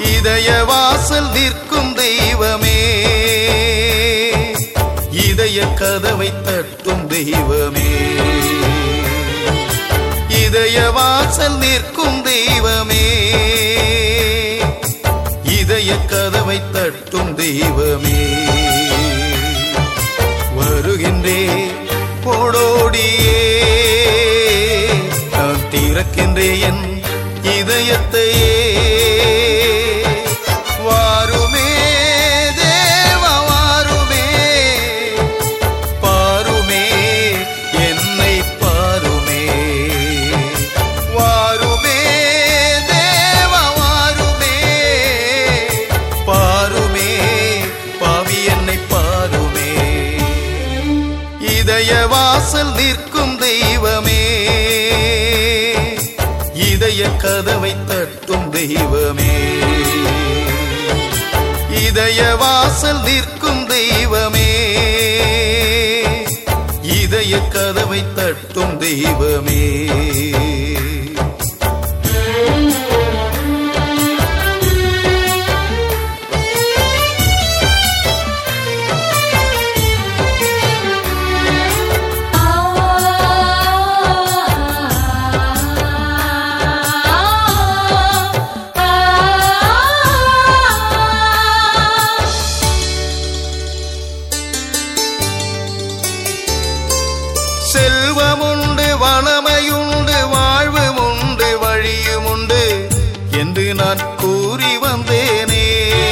இதய வாசல் நிற்கும் தெய்வமே இதய கதவை தட்டும் தெய்வமே இதய வாசல் நிற்கும் தெய்வமே இதய கதவை தட்டும் தெய்வமே வருகின்றே போடோடியே நான் திறக்கின்றேன் என் இதயத்தையே வாருமே தேவா வாருமே பாருமே என்னை பாருமே வாருமே தேவா வாருமே பாருமே பாவி என்னை பாருமே இதய வாசல் நிற்கும் தெய்வமே இதய கதவை தட்டும் தெய்வமே இதய வாசல் நிற்கும் தெய்வமே இதய கதவை தட்டும் தெய்வமே செல்வமுண்டு வளமையுண்டு வாழ்வுமுண்டு வழியுமுண்டு என்று நான் கூறி வந்தேனே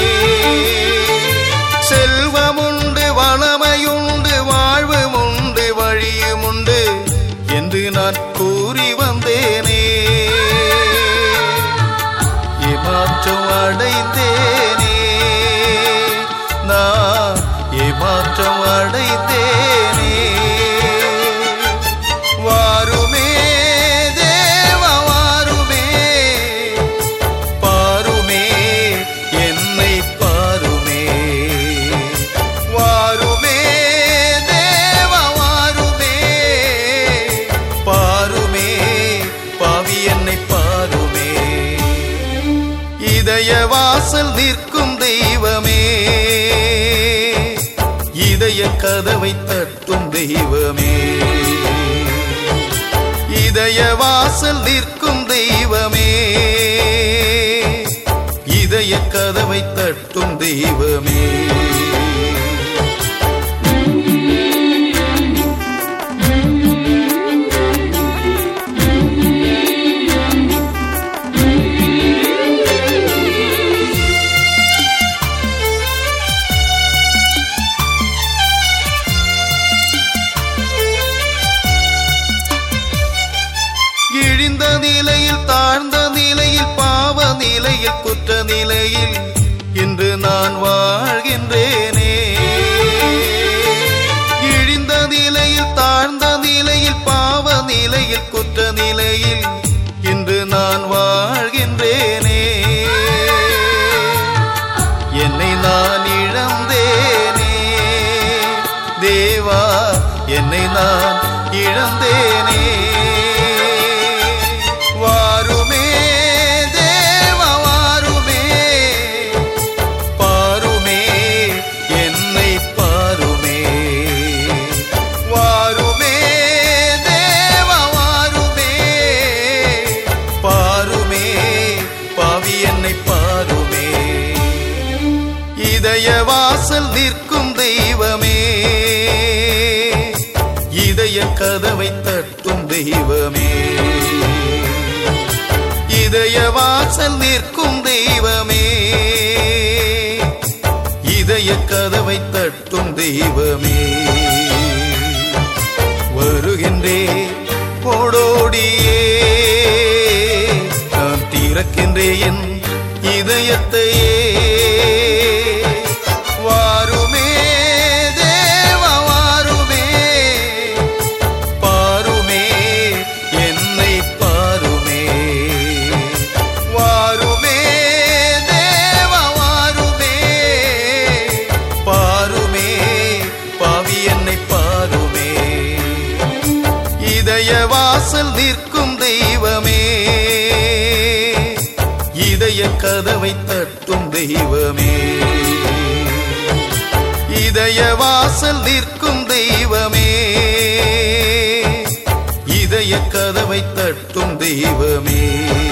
செல்வமுண்டு வளமையுண்டு வாழ்வுமுண்டு வழியுமுண்டு என்று நான் கூறி வந்தேனே ஏமாற்றம் அடைந்தேனே நான் ஏமாற்றம் அடைந்தேனே வாருமே தேவா வாருமே பாருமே என்னை பாருமே வாருமே தேவா வாருமே பாருமே பாவி என்னை பாருமே இதய வாசல் நிற்கும் தெய்வமே இதய கதவை தட்டும் தெய்வமே இதய வாசல் நிற்கும் தெய்வமே இதய கதவை தட்டும் தெய்வமே இழிந்த நிலையில் தாழ்ந்த நிலையில் பாவ நிலையில் குற்ற நிலையில் இன்று நான் வாழ்கின்றேனே இழிந்த நிலையில் தாழ்ந்த நிலையில் பாவ நிலையில் குற்ற நிலையில் இன்று நான் வாழ்கின்றேனே என்னை நான் இழந்தேனே தேவா என்னை நான் இழந்தேனே வாருமே தேவா வாருமே பாருமே என்னை பாருமே வாருமே தேவா வாருமே பாருமே பாவி என்னை பாருமே இதய வாசல் நிற்கும் தெய்வமே இதய கதவை தட்டும் தெய்வமே இதய வாசல் நிற்கும் தெய்வமே இதய கதவை தட்டும் தெய்வமே வருகின்றே போடோடியே நான் திறக்கின்றேன் என் இதயத்தையே வாருமே தேவா வாருமே பாருமே என்னை பாருமே வாருமே தேவா வாருமே பாருமே பாவி என்னை பாருமே இதய வாசல் நிற்கும் தெய்வமே இதய கதவை தட்டும் தெய்வமே இதய வாசல் நிற்கும் தெய்வமே இதய கதவை தட்டும் தெய்வமே